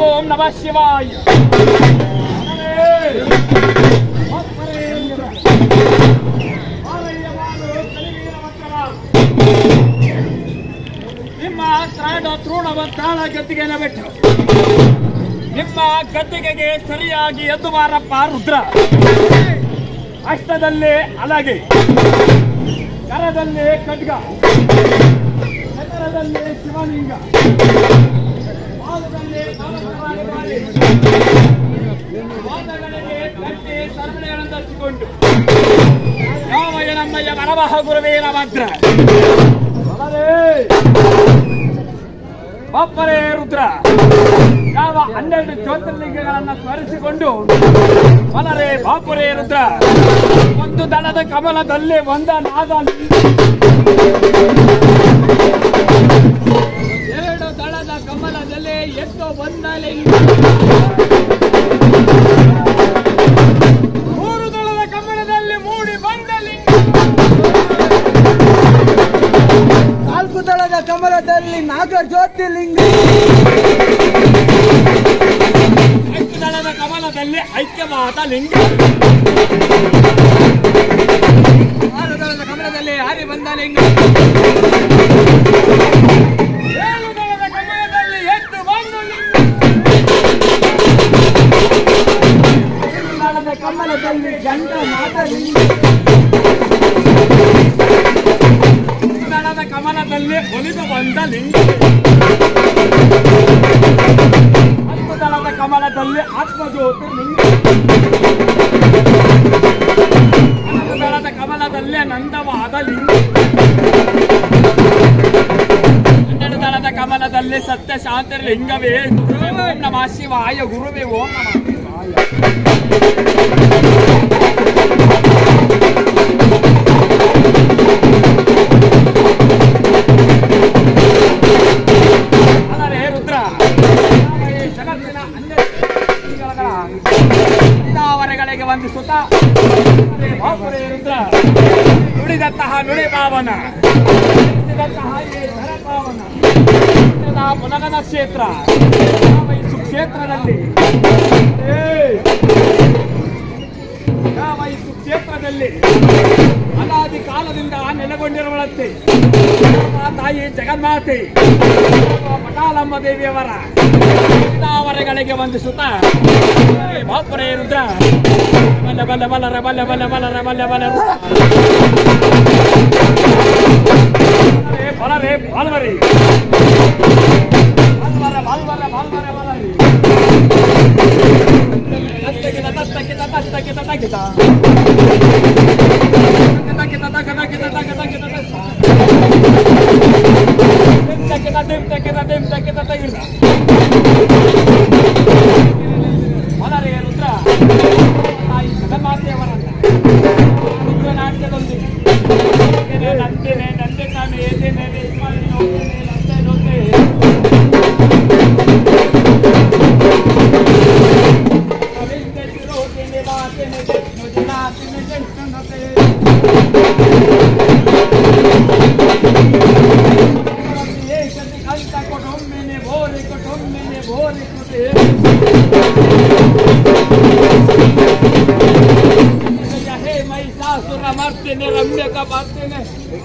ಓಂ ನಮಃ ಶಿವಾಯ ನಿಮ್ಮ ತ್ರಾಡ ತೃಣವಂತಾಳ ಗದ್ದಿಗೆನ ಬಿಟ್ಟು ನಿಮ್ಮ ಗದ್ದಿಗೆಗೆ ಸರಿಯಾಗಿ ಎದ್ದು ಮಾರಪ್ಪ ರುದ್ರ ಅಷ್ಟದಲ್ಲಿ ಅಲಗೆ ಕರದಲ್ಲಿ ಖಡ್ಗ ಚಕ್ರದಲ್ಲಿ ಶಿವಲಿಂಗ ಪಾದದಲ್ಲಿ ನವಗ್ರಹವಾದಿ ಮಾಡಿ, ಪಾದಗಳಿಗೆ ಗಟ್ಟಿ ಸರಪಳಿಗಳನ್ನು ಧರಿಸಿಕೊಂಡು ಯಾವ ನಮ್ಮಯ್ಯ ಮನವಹ ಗುರುವೇ ನಮಂತ್ರ ಬಪ್ಪರೇ ರುದ್ರ ಯಾವ ಹನ್ನೆರಡು ಜ್ಯೋತಿರ್ಲಿಂಗಗಳನ್ನ ಸ್ಮರಿಸಿಕೊಂಡು ಮಲರೇ ಬಾಪುರೇ ರುದ್ರ ಒಂದು ದಳದ ಕಮಲದಲ್ಲಿ ಒಂದ ನಾದ ಎರಡು ದಳದ ಕಮಲದಲ್ಲಿ ಎದ್ದು ಬಂದ ಲಿಂಗ ಮೂರು ದಳದ ಕಮಲದಲ್ಲಿ ಮೂಡಿ ಬಂದ ಲಿಂಗ ನಾಲ್ಕು ದಳದ ಕಮಲದಲ್ಲಿ ನಾಗ ಜ್ಯೋತಿರ್ಲಿಂಗ ಐದು ದಳದ ಕಮಲದಲ್ಲಿ ಐಕ್ಯವಾದ ಲಿಂಗ ಆರು ದಳದ ಕಮಲದಲ್ಲಿ ಹಾರಿ ಬಂದ ಲಿಂಗ ಏಳು ದಳದ ಕಮಲದಲ್ಲಿ ಎದ್ದು ಬಂದ ಲಿಂಗ ಎಂಟು ದಳದ ಕಮಲದಲ್ಲಿ ಗಂಡ ನಾಗಲಿಂಗ ಹತ್ತು ದಳದ ಕಮಲದಲ್ಲಿ ಒಲಿದು ಬಂದ ಲಿಂಗ ಹತ್ತು ದಳದ ಕಮಲದಲ್ಲಿ ಆತ್ಮಜ್ಯೋತಿ ಲಿಂಗ ಹನ್ನೊಂದು ದಳದ ಕಮಲದಲ್ಲಿ ನಂದವಾದ ಲಿಂಗ ಹನ್ನೆರಡು ದಳದ ಕಮಲದಲ್ಲಿ ಸತ್ಯ ಶಾಂತಿ ಲಿಂಗವೇ ಗುರುವೇ ಓಂ ನಮಃ ಶಿವಾಯ ಗುರುವೇ ಓಂ ನಮಃ ಶಿವಾಯ ಅಲ್ಲರೇ ರುದ್ರ ನಾವು ಈ ಜಗತ್ತಿನ ಅನ್ಯವರೆಗಳಿಗೆ ವಂದಿಸುತ್ತ ಬಾಪುರೇ ರುದ್ರ ನುಡಿದಂತಹ ನುಡಿ ಪಾವನ ನಡೆಸಿದಂತಹ ಈ ಧರ ಪಾವನ ಕ್ಷೇತ್ರದ ಪುನಗನ ಕ್ಷೇತ್ರ ನಾವು ಈ ಸುಕ್ಷೇತ್ರದಲ್ಲಿ ಏ, ಯಾವ ಈ ಸುಕ್ಷೇತ್ರದಲ್ಲಿ ಅನಾದಿ ಕಾಲದಿಂದ ನೆಲೆಗೊಂಡಿರುವಳಂತೆ ನಮ್ಮ ತಾಯಿ ಜಗನ್ಮಾತೆ ನಮ್ಮ ಪಟಾಲಮ್ಮ ದೇವಿಯವರ ವರೆಗಳಿಗೆ ವಂದಿಸುತ್ತಾ ಬಾಪುರೇ ರುದ್ರ ಬಲ್ಲ ಬಲ್ಲ ಬಲ್ಲರ ಬಲ್ಲ ಬಲ್ಲ ಬಲ್ಲರ ಬಲ್ಲ ಬಲ್ಲ ಬಲರೇ ಬಾಲ್ವರಿ ಬಾಲ್ವರ ಬಾಲ್ವರ ಬಾಲ್ವರ ಬಲರಿ ತತ್ತಕಿತ ತತ್ತಕಿತ ತತ್ತಕಿತ ತಕಿತ ತಕಿತ ತಕ ತಕಿತ ತಕ ತಕಿತ ತಕಿತ ದಿಮ್ ತಕಿತ ದಿಮ್ ತಕಿತ ತಗಿತ ಬಲರೇ ರುದ್ರ ತಾಯಿ ಜಗನ್ಮಾತೆಯವರನ್ನ ರುದ್ರ ನಾಟ್ಯದೊಂದಿಗೆ ನಂದಿನೇ ನಂದಿ ಸ್ವಾಮಿ ಏದಿನೇ ಸ್ವಾಮಿ ನೋಡ್ತೇನೆ ನಂದೆ ನೋಡ್ತೇನೆ ಅವಿದ್ಯೆ ತಿರೋಗಿನಿ ಮಾತಿನಿ ನುಡಿನಾತಿನಿ ಜಂಕನತೆ ಏಕತಿ ಕಂತ ಕೊಟೊಮ್ಮೆನೆ ಬೋರಿ ಕೊಟೊಮ್ಮೆನೆ ಬೋರಿ ಕೊಟೆ ಹೇ ಮೈಸಾಸುರ ಮರ್ತಿನಿ ರಮ್ಯಕ ಬರ್ತಿನಿ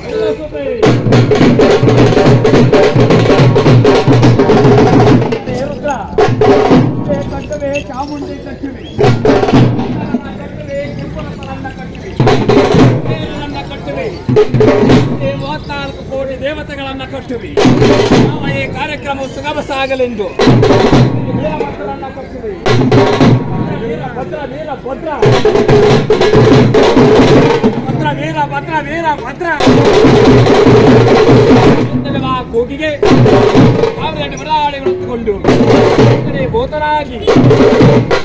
ರುದ್ರ ಕಟ್ಟುವೆ ಚಾಮುಂಡಿ ಕಟ್ಟುವೆ ಕಟ್ಟುವೆ ಕೆಂಪನಪ್ಪನನ್ನ ಕಟ್ಟುವೆ ಕುಬೇರನನ್ನ ಕಟ್ಟುವೆ ಈ ಮೂವತ್ನಾಲ್ಕು ಕೋಟಿ ದೇವತೆಗಳನ್ನ ಕಟ್ಟುವೆ ನಾವು ಈ ಕಾರ್ಯಕ್ರಮ ಸುಗಮ ಸಾಗಲೆಂದು ಈ ವೀರಭದ್ರನ್ನ ಕಟ್ಟುವೆ ವೀರ ಭದ್ರ ವೀರ ಭದ್ರ ಭದ್ರ ವೀರ ಭದ್ರ ವೀರ ಭದ್ರ ಆ ಕೂಗಿಗೆ ಸಾವಿರ ಬರಾಡಿಗಳು ಹೊತ್ತುಕೊಂಡು ಭೂತರಾಗಿ